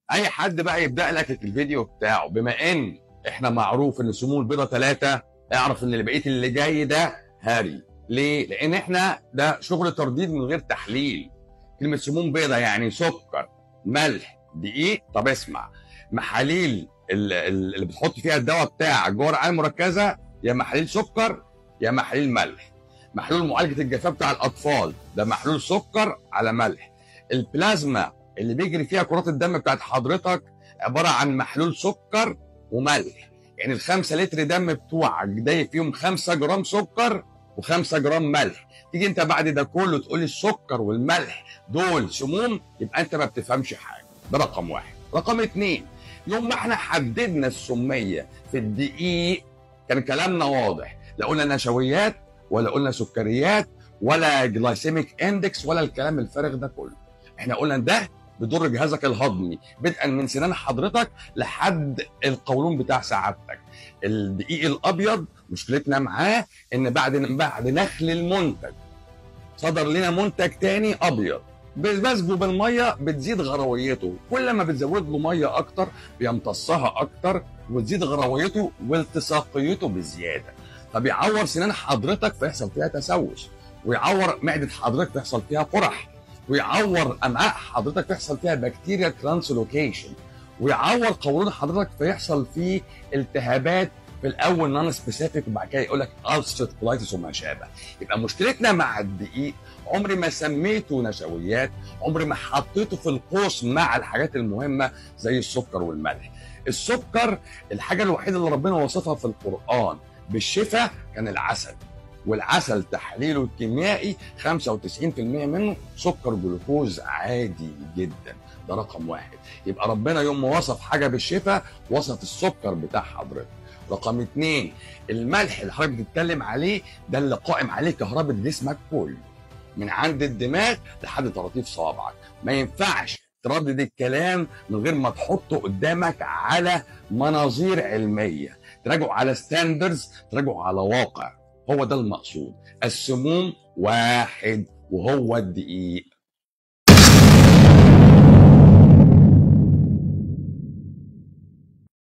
اي حد بقى يبدا لك الفيديو بتاعه بما ان احنا معروف ان سمو البيضه ثلاثه اعرف ان اللي بقيت اللي جاي ده هاري ليه؟ لان احنا ده شغل ترديد من غير تحليل كلمه سموم بيضه يعني سكر ملح دقيق طب اسمع محاليل ال- ال- اللي بتحط فيها الدواء بتاعك جوه الرعايه المركزه يا محاليل سكر يا محاليل ملح محلول معالجه الجفاف بتاع الاطفال ده محلول سكر على ملح البلازما اللي بيجري فيها كرات الدم بتاعت حضرتك عباره عن محلول سكر وملح يعني الخمسة لتر دم بتوعك ده فيهم خمسة جرام سكر وخمسة جرام ملح تيجي انت بعد ده كله تقول لي السكر والملح دول سموم يبقى انت ما بتفهمش حاجه ده رقم واحد رقم اتنين يوم ما احنا حددنا السميه في الدقيق كان كلامنا واضح لا قلنا نشويات ولا قلنا سكريات ولا جلايسيميك اندكس ولا الكلام الفارغ ده كله احنا قلنا ده بيضر جهازك الهضمي بدءا من سنان حضرتك لحد القولون بتاع سعادتك الدقيق الابيض مشكلتنا معاه ان بعد بعد نخل المنتج صدر لنا منتج تاني ابيض بمزجه بالميه بتزيد غرويته كل ما بتزود له ميه اكتر بيمتصها اكتر وتزيد غرويته والتصاقيته بزياده فبيعور سنان حضرتك فيحصل فيها تسوس ويعور معده حضرتك فيحصل فيها قرح ويعور امعاء حضرتك فيحصل فيها بكتيريا ترانسلوكيشن ويعور قولون حضرتك فيحصل فيه التهابات في الاول نون سبيسيفيك وبعد كده يقول لك ulcerative colitis وما شابه يبقى مشكلتنا مع الدقيق عمري ما سميته نشويات عمري ما حطيته في القوس مع الحاجات المهمه زي السكر والملح السكر الحاجه الوحيده اللي ربنا وصفها في القران بالشفاء كان العسل والعسل تحليله الكيميائي 95% منه سكر جلوكوز عادي جدا ده رقم واحد يبقى ربنا يوم ما وصف حاجه بالشفاء وصف السكر بتاع حضرتك رقم اتنين الملح اللي حضرتك بتتكلم عليه ده اللي قائم عليه كهرباء جسمك كله من عند الدماغ لحد طراطيف صوابعك ما ينفعش تردد الكلام من غير ما تحطه قدامك على مناظير علميه تراجعوا على ستاندرز تراجعوا على واقع هو ده المقصود السموم واحد وهو الدقيق